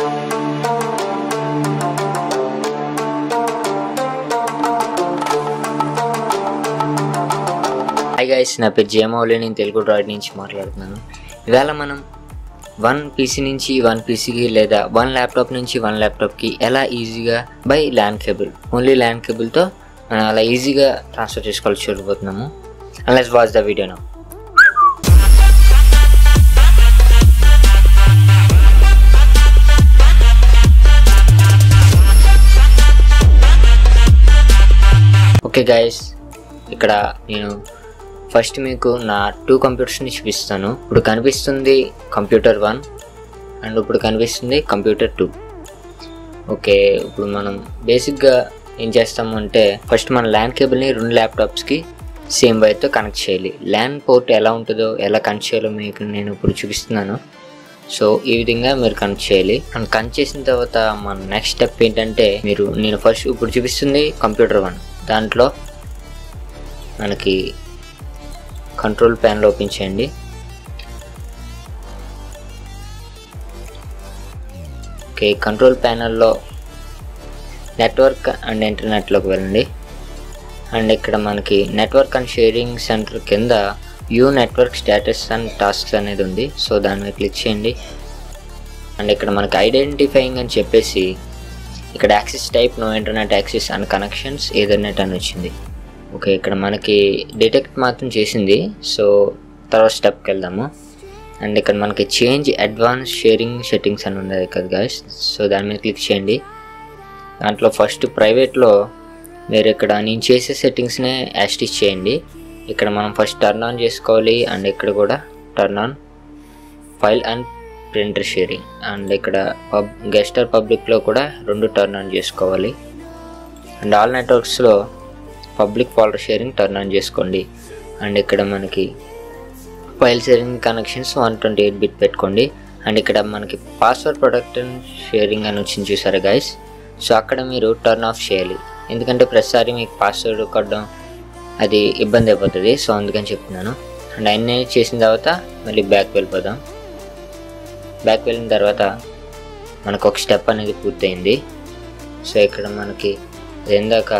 hi guys నా పేరు జేమౌలి నేను తెలుగు డ్రాయిడ్ నుంచి మాట్లాడుతున్నాను ఇవాళ మనం వన్ పీసీ నుంచి వన్ పీసీకి లేదా వన్ ల్యాప్టాప్ నుంచి వన్ ల్యాప్టాప్కి ఎలా ఈజీగా by LAN cable only LAN కేబుల్తో మనం అలా ఈజీగా ట్రాన్స్ఫర్ చేసుకోవాలి చూడబోతున్నాము అన్లెస్ వాచ్ ద వీడియో నా ఓకే గైస్ ఇక్కడ నేను ఫస్ట్ మీకు నా టూ కంప్యూటర్స్ని చూపిస్తాను ఇప్పుడు కనిపిస్తుంది కంప్యూటర్ వన్ అండ్ ఇప్పుడు కనిపిస్తుంది కంప్యూటర్ టూ ఓకే ఇప్పుడు మనం బేసిక్గా ఏం చేస్తాము అంటే ఫస్ట్ మన ల్యాండ్ కేబుల్ని రెండు ల్యాప్టాప్స్కి సేమ్ వైర్తో కనెక్ట్ చేయాలి ల్యాండ్ పోర్ట్ ఎలా ఉంటుందో ఎలా కనెక్ట్ చేయాలో మీకు నేను ఇప్పుడు చూపిస్తున్నాను సో ఈ విధంగా మీరు కనెక్ట్ చేయాలి అండ్ కనెక్ట్ చేసిన తర్వాత మన నెక్స్ట్ స్టెప్ ఏంటంటే మీరు నేను ఫస్ట్ ఇప్పుడు చూపిస్తుంది కంప్యూటర్ వన్ దాంట్లో మనకి కంట్రోల్ ప్యానల్ ఓపెన్ చేయండి ఓకే కంట్రోల్ ప్యానల్లో నెట్వర్క్ అండ్ ఇంటర్నెట్లోకి వెళ్ళండి అండ్ ఇక్కడ మనకి నెట్వర్క్ అండ్ షేరింగ్ సెంటర్ కింద view network status and tasks అనేది ఉంది సో దాని మీద క్లిక్ చేయండి అండ్ ఇక్కడ మనకి ఐడెంటిఫైయింగ్ అని చెప్పేసి ఇక్కడ access type no internet access and connections ethernet అని వచ్చింది ఓకే ఇక్కడ మనకి డిటెక్ట్ మాత్రం చేసింది సో తర్వాత స్టెప్కి వెళ్దాము అండ్ ఇక్కడ మనకి చేంజ్ అడ్వాన్స్ షేరింగ్ సెట్టింగ్స్ అని ఉంది కదా గాయస్ సో దాని మీద క్లిక్ చేయండి దాంట్లో ఫస్ట్ ప్రైవేట్లో మీరు ఇక్కడ నేను చేసే సెట్టింగ్స్నే యాస్టిచ్ చేయండి ఇక్కడ మనం ఫస్ట్ టర్న్ ఆన్ చేసుకోవాలి అండ్ ఇక్కడ కూడా turn on file and printer sharing and ఇక్కడ పబ్ గెస్టర్ పబ్లిక్లో కూడా రెండు టర్న్ ఆన్ చేసుకోవాలి అండ్ ఆల్ నెట్వర్క్స్లో public folder sharing turn on చేసుకోండి అండ్ ఇక్కడ మనకి file sharing connections one twenty eight bit పెట్టుకోండి అండ్ ఇక్కడ మనకి పాస్వర్డ్ ప్రొడక్ట్ షేరింగ్ అని వచ్చింది చూసారా గైస్ సో అక్కడ మీరు టర్న్ ఆఫ్ చేయాలి ఎందుకంటే ప్రతిసారి మీకు పాస్వర్డ్ కొట్టడం అది ఇబ్బంది అయిపోతుంది సో అందుకని చెప్తున్నాను అండ్ అన్నీ చేసిన తర్వాత మళ్ళీ బ్యాక్ వెళ్ళిపోదాం బ్యాక్ వెళ్ళిన తర్వాత మనకు ఒక స్టెప్ అనేది పూర్తయింది సో ఇక్కడ మనకి అది ఇందాక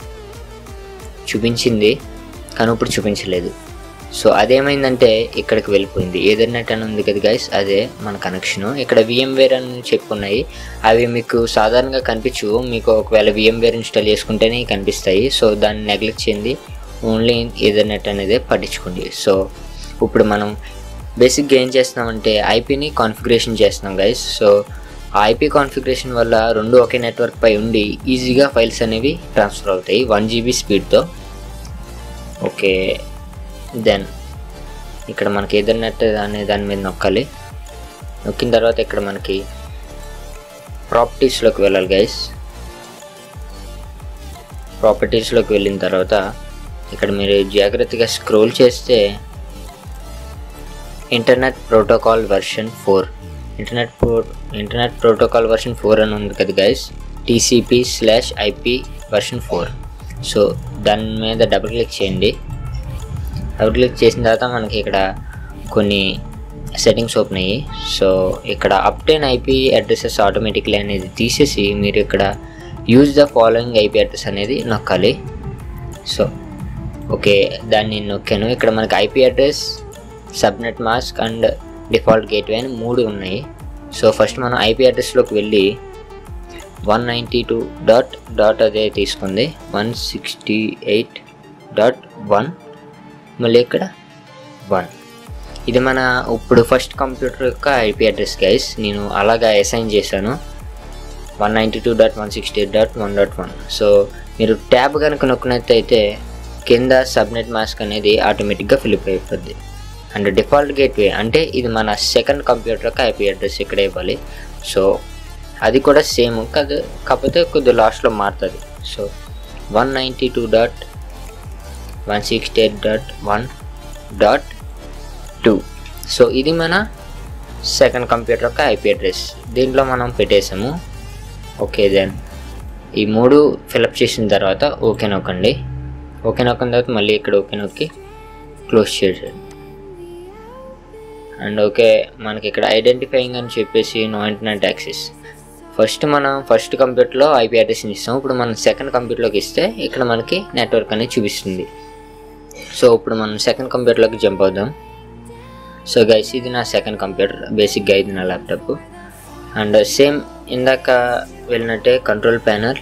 చూపించింది కానీ ఇప్పుడు చూపించలేదు సో అదేమైందంటే ఇక్కడికి వెళ్ళిపోయింది ఏదర్నెట్ అని ఉంది కదా గైస్ అదే మన కనెక్షన్ ఇక్కడ విఎంవేర్ అని చెప్పున్నాయి అవి మీకు సాధారణంగా కనిపించు మీకు ఒకవేళ విఎంవేర్ ఇన్స్టాల్ చేసుకుంటేనే కనిపిస్తాయి సో దాన్ని నెగ్లెక్ట్ చేయండి ఓన్లీ ఏదర్నెట్ అనేది పట్టించుకోండి సో ఇప్పుడు మనం బేసిక్గా ఏం చేస్తున్నామంటే ఐపీని కాన్ఫిగరేషన్ చేస్తున్నాం గైస్ సో ఆ ఐపీ కాన్ఫిగరేషన్ వల్ల రెండు ఒకే నెట్వర్క్ పై ఉండి ఈజీగా ఫైల్స్ అనేవి ట్రాన్స్ఫర్ అవుతాయి వన్ జీబీ స్పీడ్తో ఓకే దెన్ ఇక్కడ మనకి ఏదన్నట్టు అనే దాని మీద నొక్కాలి నొక్కిన తర్వాత ఇక్కడ మనకి ప్రాపర్టీస్లోకి వెళ్ళాలి గైస్ ప్రాపర్టీస్లోకి వెళ్ళిన తర్వాత ఇక్కడ మీరు జాగ్రత్తగా స్క్రోల్ చేస్తే internet protocol version four internet pro internet protocol version four అని ఉంది కదా guys TCP slash IP version four so దాని మీద డబుల్ క్లిక్ చేయండి డబుల్ క్లిక్ చేసిన తర్వాత మనకి ఇక్కడ కొన్ని సెట్టింగ్స్ ఓపెన్ అయ్యి సో ఇక్కడ అప్టైన్ ఐపీ అడ్రసెస్ ఆటోమేటిక్లీ అనేది తీసేసి మీరు ఇక్కడ use the following IP address అనేది నొక్కాలి సో ఓకే దాన్ని నొక్కాను ఇక్కడ మనకి IP address subnet mask and default gateway అని మూడు ఉన్నాయి సో ఫస్ట్ మనం ఐపీ అడ్రస్లోకి వెళ్ళి one ninety two dot dot అదే తీసుకుంది one sixty eight dot one మళ్ళీ ఇక్కడ వన్ ఇది మన ఇప్పుడు ఫస్ట్ కంప్యూటర్ యొక్క ఐపీ అడ్రస్ గైస్ నేను అలాగా అసైన్ చేశాను one ninety two dot one sixty eight dot one dot one so మీరు ట్యాబ్ కనుక నొక్కినట్టయితే కింద సబ్నెట్ మాస్క్ అనేది ఆటోమేటిక్గా ఫిలిప్ అయిపోద్ది అండ్ డిఫాల్ట్ గేట్వే అంటే ఇది మన సెకండ్ కంప్యూటర్ యొక్క ఐపీ అడ్రస్ ఇక్కడ ఇవ్వాలి సో అది కూడా సేమ్ కాదు కాకపోతే కొద్ది లాస్ట్లో మారుతుంది so one ninety two dot one sixty eight dot one dot two so ఇది మన సెకండ్ కంప్యూటర్ యొక్క ఐపీ అడ్రస్ దీంట్లో మనం పెట్టేసాము ఓకే దెన్ ఈ మూడు ఫిలప్ చేసిన తర్వాత ఓకే నొక్కండి ఓకే నొక్కిన తర్వాత మళ్ళీ ఇక్కడ ఓకే నొక్కి క్లోజ్ చేసేయండి అండ్ ఓకే మనకి ఇక్కడ ఐడెంటిఫైయింగ్ అని చెప్పేసి నో ఇంటర్నెట్ యాక్సెస్ ఫస్ట్ మనం ఫస్ట్ కంప్యూటర్లో ఐపీ అడ్రస్ని ఇస్తాం ఇప్పుడు మనం సెకండ్ కంప్యూటర్లోకి ఇస్తే ఇక్కడ మనకి నెట్వర్క్ అనేది చూపిస్తుంది సో ఇప్పుడు మనం సెకండ్ కంప్యూటర్లోకి జంప్ అవుదాం సో గైస్ ఇది నా సెకండ్ కంప్యూటర్ బేసిక్గా ఇది నా ల్యాప్టాప్ అండ్ సేమ్ ఇందాక వెళ్ళినట్టే కంట్రోల్ ప్యానల్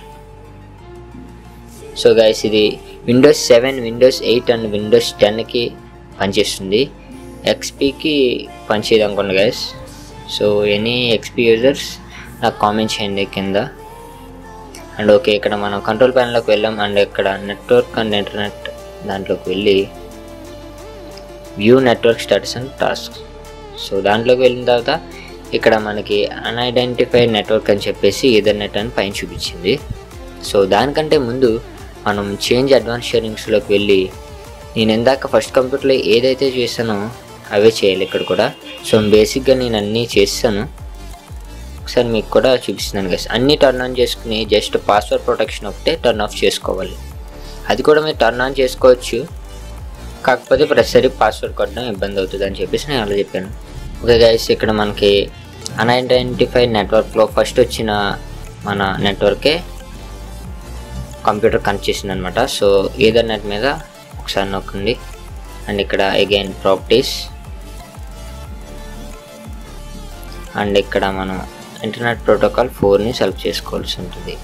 సో గైస్ ఇది Windows seven Windows eight and Windows టెన్కి పనిచేస్తుంది ఎక్స్పీకి పనిచేయదు అనుకోండి guys so any XP users నాకు కామెంట్ చేయండి కింద అండ్ ఓకే ఇక్కడ మనం కంట్రోల్ ప్యానల్లోకి వెళ్ళాం అండ్ ఇక్కడ నెట్వర్క్ అండ్ ఇంటర్నెట్ దాంట్లోకి వెళ్ళి view network status and task so దాంట్లోకి వెళ్ళిన తర్వాత ఇక్కడ మనకి అన్ఐడెంటిఫైడ్ నెట్వర్క్ అని చెప్పేసి ఈథర్నెట్ అని పైన చూపించింది సో దానికంటే ముందు మనం చేంజ్ అడ్వాన్స్ షేరింగ్స్లోకి వెళ్ళి నేను ఇందాక ఫస్ట్ కంప్యూటర్లో ఏదైతే చేశానో అవే చేయాలి ఇక్కడ కూడా సో బేసిక్గా నేను అన్నీ చేస్తాను ఒకసారి మీకు కూడా చూపిస్తున్నాను గైస్ అన్నీ టర్న్ ఆన్ చేసుకుని జస్ట్ పాస్వర్డ్ ప్రొటెక్షన్ ఒకటే టర్న్ ఆఫ్ చేసుకోవాలి అది కూడా మీరు టర్న్ ఆన్ చేసుకోవచ్చు కాకపోతే ప్రతిసారి పాస్వర్డ్ కొట్టడం ఇబ్బంది అవుతుంది అని చెప్పేసి నేను అలా చెప్పాను ఓకే గైస్ ఇక్కడ మనకి అన్ఐడెంటిఫైడ్ నెట్వర్క్లో ఫస్ట్ వచ్చిన మన నెట్వర్కే కంప్యూటర్ కనెక్ట్ చేసింది అనమాట సో ఏదర్ నెట్ మీద ఒకసారి నొక్కండి అండ్ ఇక్కడ అగైన్ ప్రాపర్టీస్ అండ్ ఇక్కడ మనం ఇంటర్నెట్ ప్రోటోకాల్ ఫోర్ని సెలెక్ట్ చేసుకోవాల్సి ఉంటుంది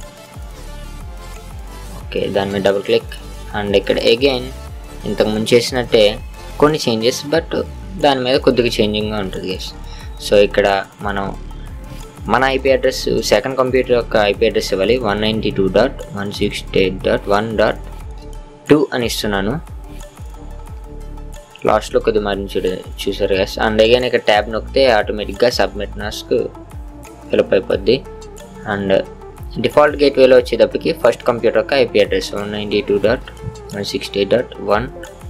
ఓకే దాని మీద డబుల్ క్లిక్ అండ్ ఇక్కడ అగైన్ ఇంతకు ముందు చేసినట్టే కొన్ని చేంజెస్ బట్ దాని మీద కొద్దిగా చేంజింగ్గా ఉంటుంది గైస్ సో ఇక్కడ మనం మన ఐపీ అడ్రస్ సెకండ్ కంప్యూటర్ యొక్క ఐపీ అడ్రస్ ఇవ్వాలి one ninety two dot one sixty eight dot one dot two అని ఇస్తున్నాను లాస్ట్లో కొద్దిగా మరి చూ చూసారు గైస్ అండ్ అగైన్ ఇక్కడ ట్యాబ్ నొక్కితే ఆటోమేటిక్గా సబ్మిట్ నాస్క్ ఫిలప్ అయిపోద్ది అండ్ డిఫాల్ట్ గేట్వేలో వచ్చేటప్పటికి ఫస్ట్ కంప్యూటర్ యొక్క IP address one ninety two dot one sixty dot one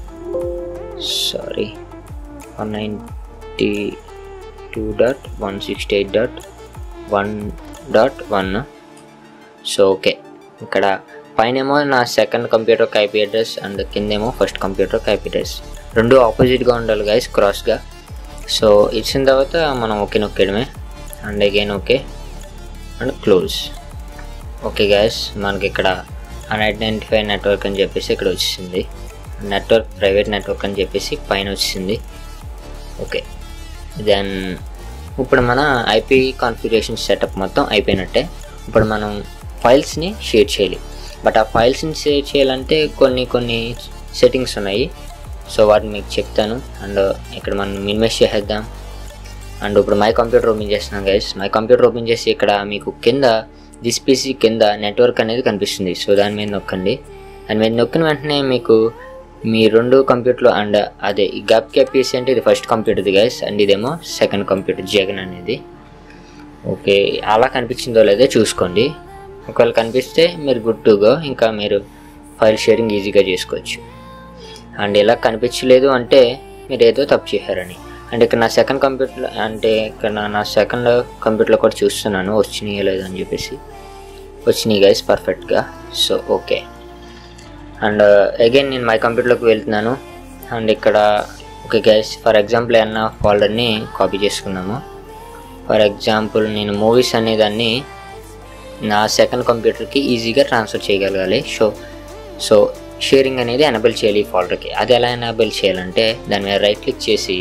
sorry one ninety two dot one sixty eight dot one dot one so okay ఇక్కడ పైనేమో నా second computer యొక్క IP address and కిందేమో first computer యొక్క IP address రెండు ఆపోజిట్గా ఉండాలి guys క్రాస్గా సో ఇచ్చిన తర్వాత మనం ఓకే నొక్కేయడమే and again okay and close okay guys మనకి ఇక్కడ అన్ఐడెంటిఫైడ్ నెట్వర్క్ అని చెప్పేసి ఇక్కడ వచ్చింది నెట్వర్క్ ప్రైవేట్ నెట్వర్క్ అని చెప్పేసి పైన వచ్చింది ఓకే దెన్ ఇప్పుడు మన ఐపీ కాన్ఫిగరేషన్ సెటప్ మొత్తం అయిపోయినట్టే ఇప్పుడు మనం ఫైల్స్ని షేర్ చేయాలి బట్ ఆ ఫైల్స్ని షేర్ చేయాలంటే కొన్ని కొన్ని సెట్టింగ్స్ ఉన్నాయి సో వాటిని మీకు చెప్తాను అండ్ ఇక్కడ మనం మినిమైజ్ చేసేద్దాం అండ్ ఇప్పుడు మై కంప్యూటర్ ఓపెన్ చేస్తున్నాం గైస్ మై కంప్యూటర్ ఓపెన్ చేసి ఇక్కడ మీకు కింద దిస్ పీసీ కింద నెట్వర్క్ అనేది కనిపిస్తుంది సో దాని మీద నొక్కండి దాని మీద నొక్కిన వెంటనే మీకు మీ రెండు కంప్యూటర్లు అండ్ అదే ఈ గ్యాప్ క్యాప్ పీసీ అంటే ఇది ఫస్ట్ కంప్యూటర్ది గైస్ అండ్ ఇదేమో సెకండ్ కంప్యూటర్ జగన్ అనేది ఓకే అలా కనిపించిందో లేదో చూసుకోండి ఒకవేళ కనిపిస్తే మీరు గుడ్ టు గో ఇంకా మీరు ఫైల్ షేరింగ్ ఈజీగా చేసుకోవచ్చు అండ్ ఇలా కనిపించలేదు అంటే మీరు ఏదో తప్పు చేశారని అండ్ ఇక్కడ నా సెకండ్ కంప్యూటర్ అంటే ఇక్కడ నా- నా సెకండ్ కంప్యూటర్లో కూడా చూస్తున్నాను వచ్చినాయో లేదో అని చెప్పేసి వచ్చినాయి గైస్ పర్ఫెక్ట్గా సో ఓకే అండ్ అగైన్ నేను మై కంప్యూటర్లోకి వెళ్తున్నాను అండ్ ఇక్కడ ఓకే గైస్ ఫర్ ఎగ్జాంపుల్ ఏమన్నా ఫోల్డర్ని కాపీ చేసుకున్నాము ఫర్ ఎగ్జాంపుల్ నేను మూవీస్ అనే దాన్ని నా సెకండ్ కంప్యూటర్కి ఈజీగా ట్రాన్స్ఫర్ చేయగలగాలి సో సో షేరింగ్ అనేది ఎనబుల్ చేయాలి ఈ ఫోల్డర్కి అది ఎలా ఎనబుల్ చేయాలంటే దాని మీద రైట్ క్లిక్ చేసి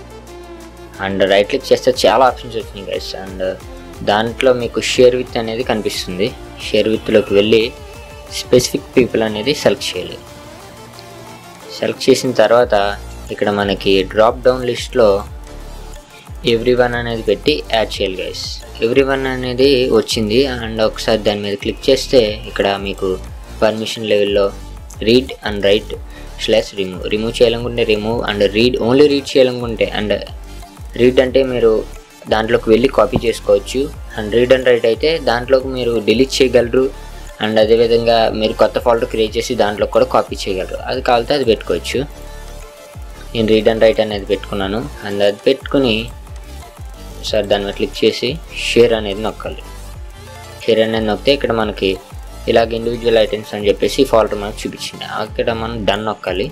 అండ్ రైట్ క్లిక్ చేస్తే చాలా ఆప్షన్స్ వచ్చినాయి గైస్ అండ్ దాంట్లో మీకు షేర్ విత్ అనేది కనిపిస్తుంది షేర్ విత్లోకి వెళ్ళి స్పెసిఫిక్ పీపుల్ అనేది సెలెక్ట్ చేయాలి సెలెక్ట్ చేసిన తర్వాత ఇక్కడ మనకి డ్రాప్ డౌన్ లిస్ట్లో ఎవ్రీ వన్ అనేది పెట్టి యాడ్ చేయాలి గైస్ ఎవ్రీ వన్ అనేది వచ్చింది అండ్ ఒకసారి దాని మీద క్లిక్ చేస్తే ఇక్కడ మీకు పర్మిషన్ లెవెల్లో read and write slash remove remove చేయాలనుకుంటే remove and read only read చేయాలనుకుంటే అండ్ రీడ్ అంటే మీరు దాంట్లోకి వెళ్ళి కాపీ చేసుకోవచ్చు అండ్ రీడ్ అండ్ రైట్ అయితే దాంట్లోకి మీరు డిలీట్ చేయగలరు అండ్ అదేవిధంగా మీరు కొత్త ఫోల్డర్ క్రియేట్ చేసి దాంట్లో కూడా కాపీ చేయగలరు అది కావాలితే అది పెట్టుకోవచ్చు నేను రీడ్ అండ్ రైట్ అనేది పెట్టుకున్నాను అండ్ అది పెట్టుకుని సార్ దాని మీద క్లిక్ చేసి షేర్ అనేది నొక్కాలి షేర్ అనేది నొక్కితే ఇక్కడ మనకి ఇలాగ ఇండివిజువల్ ఐటమ్స్ అని చెప్పేసి ఫోల్డర్ మనకు చూపించింది అక్కడ మనం డన్ నొక్కాలి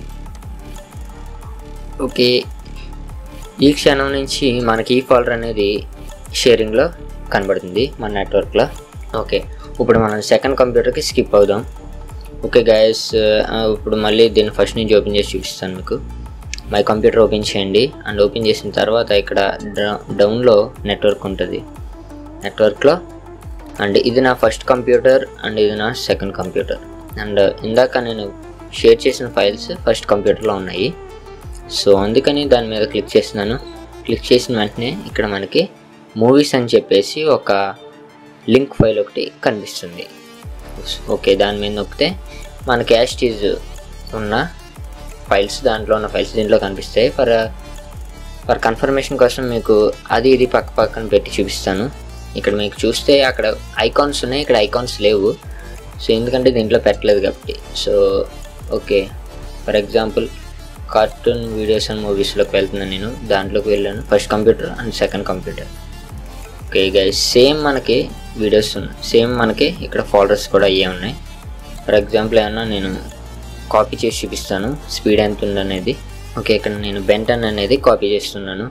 ఓకే ఈ క్షణం నుంచి మనకి ఈ ఫోల్డర్ అనేది షేరింగ్లో కనబడుతుంది మన నెట్వర్క్లో ఓకే ఇప్పుడు మనం సెకండ్ కంప్యూటర్కి స్కిప్ అవుదాం ఓకే గైస్ ఇప్పుడు మళ్ళీ దీన్ని ఫస్ట్ నుంచి ఓపెన్ చేసి చూపిస్తాను మీకు మై కంప్యూటర్ ఓపెన్ చేయండి అండ్ ఓపెన్ చేసిన తర్వాత ఇక్కడ డౌన్లో నెట్వర్క్ ఉంటుంది నెట్వర్క్లో అండ్ ఇది నా ఫస్ట్ కంప్యూటర్ అండ్ ఇది నా సెకండ్ కంప్యూటర్ అండ్ ఇందాక నేను షేర్ చేసిన ఫైల్స్ ఫస్ట్ కంప్యూటర్లో ఉన్నాయి సో అందుకని దాని మీద క్లిక్ చేస్తున్నాను క్లిక్ చేసిన వెంటనే ఇక్కడ మనకి మూవీస్ అని చెప్పేసి ఒక లింక్ ఫైల్ ఒకటి కనిపిస్తుంది ఓకే దాని మీద నొక్కితే మనకి యాస్టీజ్ ఉన్న ఫైల్స్ దాంట్లో ఉన్న ఫైల్స్ దీంట్లో కనిపిస్తాయి ఫర్ ఫర్ కన్ఫర్మేషన్ కోసం మీకు అది ఇది పక్క పక్కన పెట్టి చూపిస్తాను ఇక్కడ మీకు చూస్తే అక్కడ ఐకాన్స్ ఉన్నాయి ఇక్కడ ఐకాన్స్ లేవు సో ఎందుకంటే దీంట్లో పెట్టలేదు కాబట్టి so okay for example cartoon videos and మూవీస్లోకి వెళ్తున్నాను నేను దాంట్లోకి వెళ్ళాను first computer and second computer okay guys same మనకి వీడియోస్ ఉన్నాయి సేమ్ మనకి ఇక్కడ ఫోల్డర్స్ కూడా అయ్యే ఉన్నాయి ఫర్ ఎగ్జాంపుల్ ఏమన్నా నేను కాపీ చేసి చూపిస్తాను స్పీడ్ ఎంత ఉందనేది ఓకే ఇక్కడ నేను బెంటన్ అనేది కాపీ చేస్తున్నాను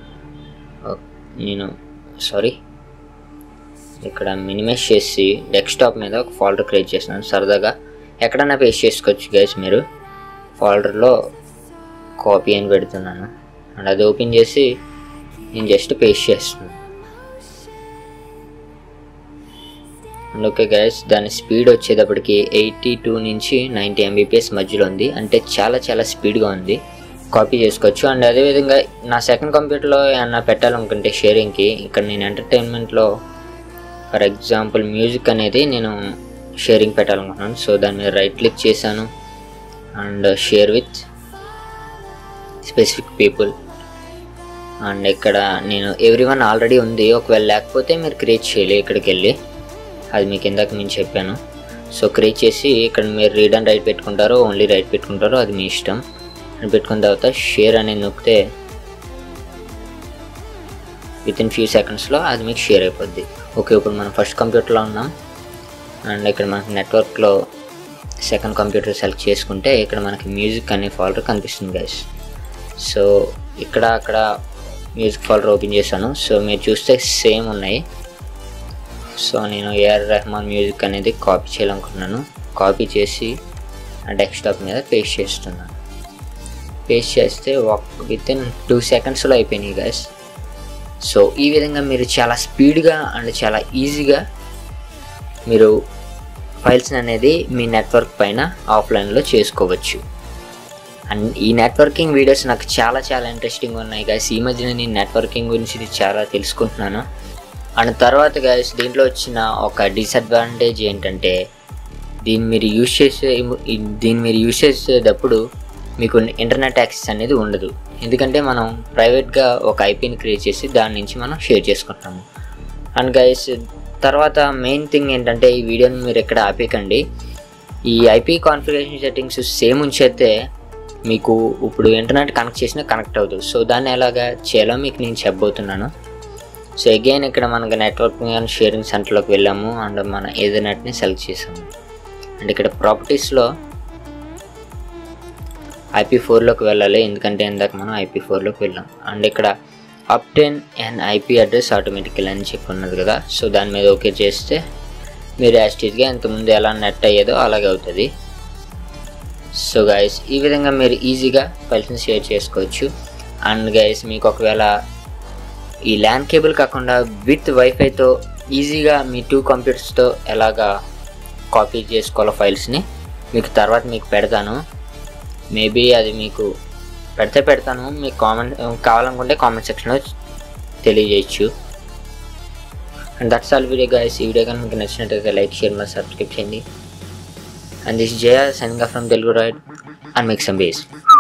నేను సారీ ఇక్కడ మినిమైజ్ చేసి డెస్క్టాప్ మీద ఒక ఫోల్డర్ క్రియేట్ చేస్తున్నాను సరదాగా ఎక్కడైనా పేస్ట్ చేసుకోవచ్చు గైస్ మీరు ఫోల్డర్లో కాపీ అని పెడుతున్నాను అండ్ అది ఓపెన్ చేసి నేను జస్ట్ పేస్ట్ చేస్తున్నాను అండ్ ఓకే గైస్ దాని స్పీడ్ వచ్చేటప్పటికి ఎయిటీ టూ నుంచి నైంటీ ఎంబీపీఎస్ మధ్యలో ఉంది అంటే చాలా చాలా స్పీడ్గా ఉంది కాపీ చేసుకోవచ్చు అండ్ అదేవిధంగా నా సెకండ్ కంప్యూటర్లో ఏమన్నా పెట్టాలనుకుంటే షేరింగ్కి ఇక్కడ నేను ఎంటర్టైన్మెంట్లో ఫర్ ఎగ్జాంపుల్ మ్యూజిక్ అనేది నేను షేరింగ్ పెట్టాలనుకుంటున్నాను సో దాని మీద రైట్ క్లిక్ చేశాను and share with specific people and ఇక్కడ నేను ఎవ్రీ వన్ ఆల్రెడీ ఉంది ఒకవేళ లేకపోతే మీరు క్రియేట్ చేయాలి ఇక్కడికి వెళ్ళి అది మీకు ఇందాక నేను చెప్పాను సో క్రియేట్ చేసి ఇక్కడ మీరు రీడ్ అండ్ రైట్ పెట్టుకుంటారో ఓన్లీ రైట్ పెట్టుకుంటారో అది మీ ఇష్టం అని పెట్టుకున్న తర్వాత షేర్ అనేది నొక్కితే విత్ ఇన్ ఫ్యూ సెకండ్స్లో అది మీకు షేర్ అయిపోద్ది ఓకే ఇప్పుడు మనం ఫస్ట్ కంప్యూటర్లో ఉన్నాం అండ్ ఇక్కడ మనకి నెట్వర్క్లో సెకండ్ కంప్యూటర్ సెలెక్ట్ చేసుకుంటే ఇక్కడ మనకి మ్యూజిక్ అనే ఫోల్డర్ కనిపిస్తుంది గైస్ సో ఇక్కడ అక్కడ మ్యూజిక్ ఫోల్డర్ ఓపెన్ చేశాను సో మీరు చూస్తే సేమ్ ఉన్నాయి సో నేను ఏఆర్ రెహమాన్ మ్యూజిక్ అనేది కాపీ చేయాలనుకున్నాను కాపీ చేసి ఆ డెస్క్టాప్ మీద పేస్ట్ చేస్తున్నాను పేస్ట్ చేస్తే ఒక విత్ ఇన్ టూ సెకండ్స్లో అయిపోయినాయి గైస్ సో ఈ విధంగా మీరు చాలా స్పీడ్గా అండ్ చాలా ఈజీగా మీరు ఫైల్స్ అనేది మీ నెట్వర్క్ పైన ఆఫ్లైన్లో చేసుకోవచ్చు అండ్ ఈ నెట్వర్కింగ్ వీడియోస్ నాకు చాలా చాలా ఇంట్రెస్టింగ్ ఉన్నాయి గైస్ ఈ మధ్యన నేను నెట్వర్కింగ్ గురించి చాలా తెలుసుకుంటున్నాను అండ్ తర్వాత గైస్ దీంట్లో వచ్చిన ఒక డిసడ్వాంటేజ్ ఏంటంటే దీన్ని మీరు యూజ్ చేసే దీన్ని మీరు యూజ్ చేసేటప్పుడు మీకు ఇంటర్నెట్ యాక్సెస్ అనేది ఉండదు ఎందుకంటే మనం ప్రైవేట్గా ఒక ఐపీని క్రియేట్ చేసి దాని నుంచి మనం షేర్ చేసుకుంటున్నాము అండ్ గైస్ తర్వాత మెయిన్ థింగ్ ఏంటంటే ఈ వీడియోని మీరు ఎక్కడ ఆపేయకండి ఈ ఐపీ కాన్ఫిగరేషన్ సెట్టింగ్స్ సేమ్ ఉంచేస్తే మీకు ఇప్పుడు ఇంటర్నెట్ కనెక్ట్ చేసినా కనెక్ట్ అవుతుంది సో దాన్ని ఎలాగా చేయాలో మీకు నేను చెప్పబోతున్నాను సో అగైన్ ఇక్కడ మనకి నెట్వర్కింగ్ అండ్ షేరింగ్ సెంటర్లోకి వెళ్ళాము అండ్ మన ఏదైనాట్ని సెలెక్ట్ చేసాము అండ్ ఇక్కడ ప్రాపర్టీస్లో ఐపీ ఫోర్లోకి వెళ్ళాలి ఎందుకంటే ఇందాక మనం ఐపీ ఫోర్లోకి వెళ్ళాం అండ్ ఇక్కడ obtain and IP address automatically అని చెప్పి ఉన్నది కదా సో దాని మీద ఓకే చేస్తే మీరు యాస్టీజ్గా ఇంతకుముందు ఎలా నెట్ అయ్యేదో అలాగే అవుతుంది సో గైస్ ఈ విధంగా మీరు ఈజీగా ఫైల్స్ని షేర్ చేసుకోవచ్చు అండ్ గైస్ మీకు ఒకవేళ ఈ ల్యాండ్ కేబుల్ కాకుండా విత్ వైఫైతో ఈజీగా మీ టూ కంప్యూటర్స్తో ఎలాగా కాపీ చేసుకోవాలో ఫైల్స్ని మీకు తర్వాత మీకు పెడతాను మేబీ అది మీకు పెడితే పెడతాను మీకు కామెంట్ కావాలనుకుంటే కామెంట్ సెక్షన్లో తెలియజేయచ్చు and that's all video guys ఈ వీడియో కానీ మీకు నచ్చినట్టయితే లైక్ షేర్ మరి సబ్స్క్రైబ్ చేయండి and this Jaya signing from Telugu droid and make some base